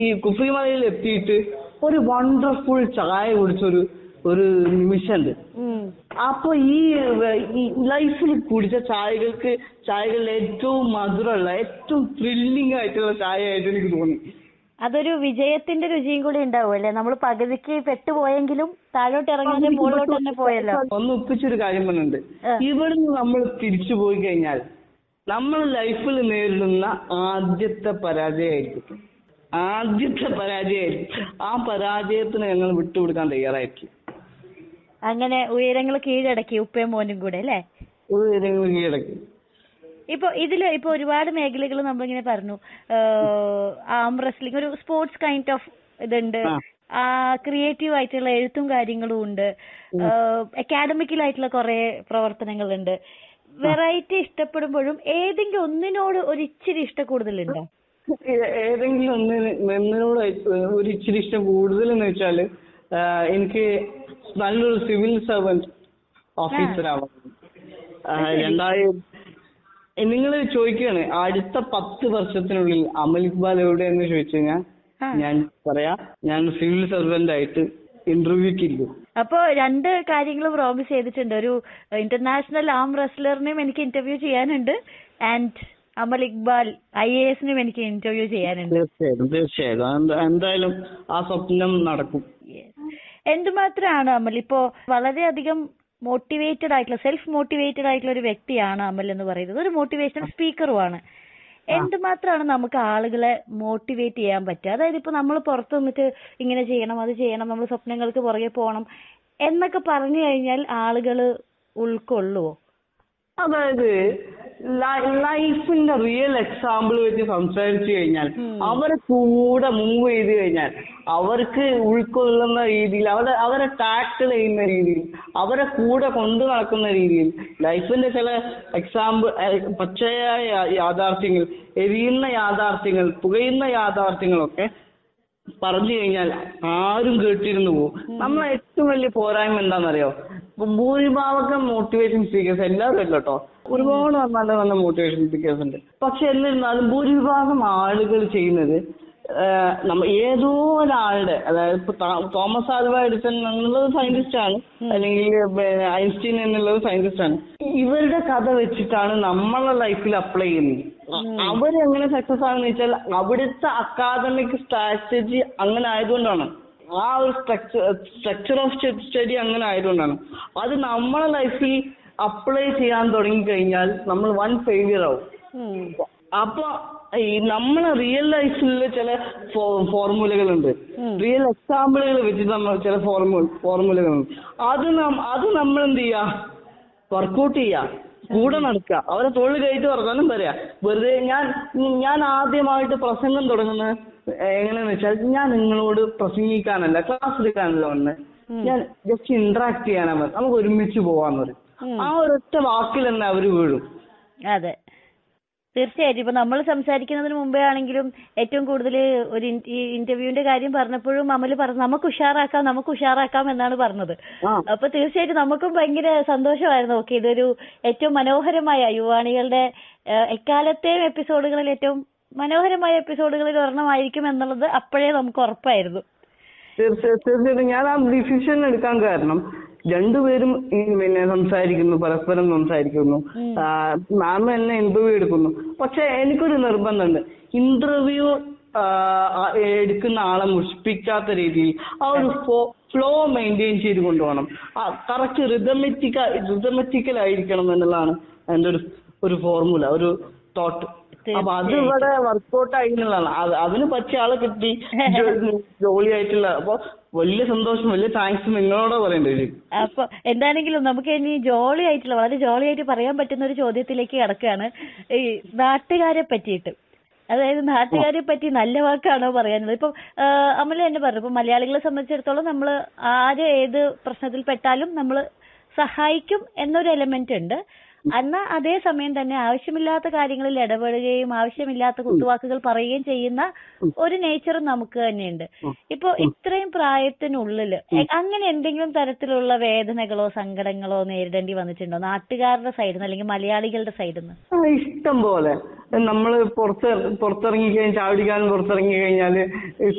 ഈ കുഫിമലയിൽ എത്തിയിട്ട് ഒരു വണ്ടർഫുൾ ചായ കുടിച്ചൊരു ഒരു നിമിഷമുണ്ട് ഉം. അപ്പൊ ഈ വ- ഈ ലൈഫിൽ കുടിച്ച ചായകൾക്ക് ചായകളിൽ ഏറ്റവും മധുരമുള്ള ഏറ്റവും ത്രില്ലിംഗ് ആയിട്ടുള്ള ചായ ആയിട്ട് എനിക്ക് തോന്നി അതൊരു വിജയത്തിന്റെ രുചിയും കൂടി ഉണ്ടാവും അല്ലേ നമ്മൾ പകുതിക്ക് പെട്ടുപോയെങ്കിലും താഴോട്ട് ഇറങ്ങാതെ മുകളിലോട്ട് തന്നെ പോയല്ലോ ഒന്ന് ഒപ്പിച്ചൊരു കാര്യം പറഞ്ഞിട്ടുണ്ട് ആ. ഇവിടുന്ന് നമ്മൾ തിരിച്ചു പോയി കഴിഞ്ഞാൽ നമ്മൾ ലൈഫിൽ നേരിടുന്ന ആദ്യത്തെ പരാജയമായിരിക്കും ആദ്യത്തെ പരാജയമായിരിക്കും ആ പരാജയത്തിന് ഞങ്ങൾ വിട്ടുകൊടുക്കാൻ തയ്യാറായിരിക്കും അങ്ങനെ ഉയരങ്ങൾ കീഴടക്കി ഉപ്പയും മോനും കൂടെ അല്ലേ ഒരു കാര്യങ്ങൾ കീഴടക്കി ഇപ്പൊ ഇതില് ഇപ്പൊ ഒരുപാട് മേഖലകൾ നമ്മളിങ്ങനെ പറഞ്ഞു ആം റെസ്ലിംഗ് ഒരു സ്പോർട്സ് കൈൻഡ് ഓഫ് ഇതുണ്ട് ആ. ആ ക്രിയേറ്റീവ് ആയിട്ടുള്ള എഴുത്തും കാര്യങ്ങളും ഉണ്ട് അക്കാഡമിക്കലായിട്ടുള്ള കുറെ പ്രവർത്തനങ്ങളുണ്ട് വെറൈറ്റി ഇഷ്ടപ്പെടുമ്പോഴും ഏതെങ്കിലും ഒന്നിനോട് ഒരു ഇച്ചിരി ഇഷ്ട കൂടുതലുണ്ടോ ഏ- ഏതെങ്കിലും ഒന്നിന് ഒന്നിനോട് ഒരു ഇച്ചിരി ഇഷ്ടം കൂടുതൽ എന്ന് വെച്ചാല് ആ, എനിക്ക് നല്ലൊരു സിവിൽ സർവന്റ് ഓഫീസർ ആവണം ആ, രണ്ടായിരം നിങ്ങൾ ചോദിക്കുകയാണ് അടുത്ത പത്ത് വർഷത്തിനുള്ളിൽ അമൽ ഇക്ബാൽ എവിടെയെന്ന് ചോദിച്ചു കഴിഞ്ഞാൽ ആ. ഞാൻ പറയാ ഞാൻ സിവിൽ സർവന്റ് ആയിട്ട് ഇന്റർവ്യൂക്ക് ഇരിക്കും അപ്പൊ രണ്ട് കാര്യങ്ങൾ പ്രോമിസ് ചെയ്തിട്ടുണ്ട് ഒരു ഇന്റർനാഷണൽ ആം റെസ്ലറിനെയും എനിക്ക് ഇന്റർവ്യൂ ചെയ്യാനുണ്ട് and Amal Iqbal I A എസിനും എനിക്ക് ഇന്റർവ്യൂ ചെയ്യാനുണ്ട് തീർച്ചയായിട്ടും തീർച്ചയായിട്ടും എന്ത- എന്തായാലും ആ സ്വപ്നം നടക്കും Yes. എന്തുമാത്രമാണ് അമൽ ഇപ്പോ വളരെയധികം മോട്ടിവേറ്റഡ് ആയിട്ടുള്ള സെൽഫ് മോട്ടിവേറ്റഡ് ആയിട്ടുള്ള ഒരു വ്യക്തിയാണ് അമൽ എന്ന് പറയുന്നത് ഒരു മോട്ടിവേഷൻ സ്പീക്കറുമാണ് എന്തുമാത്രമാണ് നമുക്ക് ആളുകളെ മോട്ടിവേറ്റ് ചെയ്യാൻ പറ്റുക അതായത് ഇപ്പൊ നമ്മൾ പുറത്ത് നിന്നിട്ട് ഇങ്ങനെ ചെയ്യണം അത് ചെയ്യണം നമ്മൾ സ്വപ്നങ്ങൾക്ക് പുറകെ പോകണം എന്നൊക്കെ പറഞ്ഞു കഴിഞ്ഞാൽ ആളുകൾ ഉൾക്കൊള്ളുവോ അതായത് ലൈ- ലൈഫിന്റെ റിയൽ എക്സാമ്പിൾ വെച്ച് സംസാരിച്ചു കഴിഞ്ഞാൽ അവരെ കൂടെ മൂവ് ചെയ്ത് കഴിഞ്ഞാൽ അവർക്ക് ഉൾക്കൊള്ളുന്ന രീതിയിൽ അവരെ അവരെ ടാക്കിൾ ചെയ്യുന്ന രീതിയിൽ അവരെ കൂടെ കൊണ്ടു നടക്കുന്ന രീതിയിൽ ലൈഫിന്റെ ചില എക്സാമ്പിൾ പച്ചയായ യാ- യാഥാർത്ഥ്യങ്ങൾ എരിയുന്ന യാഥാർത്ഥ്യങ്ങൾ പുകയുന്ന യാഥാർത്ഥ്യങ്ങളൊക്കെ പറഞ്ഞു കഴിഞ്ഞാൽ ആരും കേട്ടിരുന്നു പോകും നമ്മളെ ഏറ്റവും വലിയ പോരായ്മ എന്താണെന്നറിയോ ഇപ്പൊ ഭൂരിഭാഗം മോട്ടിവേഷൻ സ്പീക്കേഴ്സ് എല്ലാവരും അല്ല കേട്ടോ ഒരുപാട് നല്ല നല്ല മോട്ടിവേഷൻ സ്പീക്കേഴ്സ് ഉണ്ട് പക്ഷെ എന്നിരുന്നാലും ഭൂരിഭാഗം ആളുകൾ ചെയ്യുന്നത് ആഹ് നമ്മ ഏതോ ഒരാളുടെ അതായത് ഇപ്പൊ താ- തോമസ് ആൽവ എഡിസൺ എന്നുള്ളത് സയന്റിസ്റ്റ് ആണ് അല്ലെങ്കിൽ പിന്നെ ഐൻസ്റ്റീൻ എന്നുള്ളത് സയന്റിസ്റ്റ് ആണ് ഇവരുടെ കഥ വെച്ചിട്ടാണ് നമ്മളെ ലൈഫിൽ അപ്ലൈ ചെയ്യുന്നത് അവരെങ്ങനെ സക്സസ് ആണെന്ന് വെച്ചാൽ അവിടുത്തെ അക്കാദമിക് സ്ട്രാറ്റജി അങ്ങനെ ആയതുകൊണ്ടാണ് ആ ഒരു സ്ട്രക്ചർ സ്ട്രക്ചർ ഓഫ് സ്റ്റഡി അങ്ങനെ ആയതുകൊണ്ടാണ് അത് നമ്മളെ ലൈഫിൽ അപ്ലൈ ചെയ്യാൻ തുടങ്ങി കഴിഞ്ഞാൽ നമ്മൾ വൺ ഫെയിലിയർ ആവും അപ്പൊ ഈ നമ്മളെ റിയൽ ലൈഫിലുള്ള ചില ഫോർമുലകളുണ്ട് റിയൽ എക്സാമ്പിളുകൾ വെച്ച് നമ്മൾ ചില ഫോർമുല ഫോർമുലകളുണ്ട് അത് നം അത് നമ്മൾ എന്ത് ചെയ്യാ വർക്കൗട്ട് ചെയ്യാ കൂടെ നടക്കുക അവരെ തൊഴിൽ കയറ്റി വർത്താനം പറയാ വെറുതെ ഞാൻ ഞാൻ ആദ്യമായിട്ട് പ്രസംഗം തുടങ്ങുന്നത് എങ്ങനെയാന്ന് വെച്ചാൽ ഞാൻ നിങ്ങളോട് പ്രസംഗിക്കാനല്ല ക്ലാസ് എടുക്കാനല്ല വന്ന് ഞാൻ ജസ്റ്റ് ഇന്ററാക്ട് ചെയ്യാനാ വന്നത് നമുക്ക് ഒരുമിച്ച് പോവാന്ന് പറയും ആ ഒരൊറ്റ വാക്കിൽ തന്നെ അവര് വീഴും അതെ തീർച്ചയായിട്ടും ഇപ്പൊ നമ്മൾ സംസാരിക്കുന്നതിന് മുമ്പേ ആണെങ്കിലും ഏറ്റവും കൂടുതൽ ഒരു ഇൻ- ഈ ഇന്റർവ്യൂവിന്റെ കാര്യം പറഞ്ഞപ്പോഴും അമല് പറഞ്ഞു നമുക്ക് ഉഷാറാക്കാം നമുക്ക് ഉഷാറാക്കാം എന്നാണ് പറഞ്ഞത് ആ അപ്പൊ തീർച്ചയായിട്ടും നമുക്കും ഭയങ്കര സന്തോഷമായിരുന്നു ഓക്കെ ഇതൊരു ഏറ്റവും മനോഹരമായ യുവാണികളുടെ ഏഹ്, എക്കാലത്തെയും എപ്പിസോഡുകളിൽ ഏറ്റവും മനോഹരമായ എപ്പിസോഡുകളിൽ ഒരെണ്ണമായിരിക്കും എന്നുള്ളത് അപ്പോഴേ നമുക്ക് ഉറപ്പായിരുന്നു തീർച്ചയായും തീർച്ചയായിട്ടും ഞാൻ ആ ഡിസിഷൻ എടുക്കാൻ കാരണം രണ്ടുപേരും ഈ പിന്നെ സംസാരിക്കുന്നു പരസ്പരം സംസാരിക്കുന്നു മാം എന്നെ ഇന്റർവ്യൂ എടുക്കുന്നു പക്ഷെ എനിക്കൊരു നിർബന്ധമുണ്ട് ഇന്റർവ്യൂ എടുക്കുന്ന ആളെ മുഷിപ്പിക്കാത്ത രീതിയിൽ ആ ഒരു ഫ്ലോ മെയിൻറ്റെയിൻ ചെയ്ത് കൊണ്ടുപോകണം കറക്റ്റ് റിതമെറ്റിക്ക റിതമെറ്റിക്കൽ ആയിരിക്കണം എന്നുള്ളതാണ് എന്റെ ഒരു ഒരു ഫോർമുല ഒരു തോട്ട് അപ്പൊ അത് ഇവിടെ വർക്കൗട്ട് ആയി എന്നുള്ളതാണ് അത് അതിന് പറ്റിയ ആളെ കിട്ടി ജോ- ജോലിയായിട്ടുള്ള അപ്പൊ വലിയ സന്തോഷം വലിയ താങ്ക്സ് നിങ്ങളോടാ പറയേണ്ടി വരും അപ്പൊ എന്താണെങ്കിലും നമുക്ക് ഇനി ജോളി ആയിട്ടുള്ള വളരെ ജോളി ആയിട്ട് പറയാൻ പറ്റുന്ന ഒരു ചോദ്യത്തിലേക്ക് കടക്കുകയാണ് ഈ നാട്ടുകാരെ പറ്റിയിട്ട് അതായത് നാട്ടുകാരെ പറ്റി നല്ല വാക്കാണോ പറയാനുള്ളത് ഇപ്പം ആഹ് അമല തന്നെ പറഞ്ഞു ഇപ്പൊ മലയാളികളെ സംബന്ധിച്ചിടത്തോളം നമ്മൾ ആര് ഏത് പ്രശ്നത്തിൽ പെട്ടാലും നമ്മൾ സഹായിക്കും എന്നൊരു എലമെന്റ് ഉണ്ട് എന്നാൽ അതേ സമയം തന്നെ ആവശ്യമില്ലാത്ത കാര്യങ്ങളിൽ ഇടപെടുകയും ആവശ്യമില്ലാത്ത കുത്തുവാക്കുകൾ പറയുകയും ചെയ്യുന്ന ഒരു നേച്ചറും നമുക്ക് തന്നെയുണ്ട് ഇപ്പൊ ഇത്രയും പ്രായത്തിനുള്ളിൽ അങ്ങനെ എന്തെങ്കിലും തരത്തിലുള്ള വേദനകളോ സങ്കടങ്ങളോ നേരിടേണ്ടി വന്നിട്ടുണ്ടോ നാട്ടുകാരുടെ സൈഡിൽ നിന്ന് അല്ലെങ്കിൽ മലയാളികളുടെ സൈഡിൽ നിന്ന് ആ, ഇഷ്ടം പോലെ നമ്മള് പുറത്ത് പുറത്തിറങ്ങി കഴിഞ്ഞാൽ ചാവടിക്കാൻ പുറത്തിറങ്ങി കഴിഞ്ഞാല്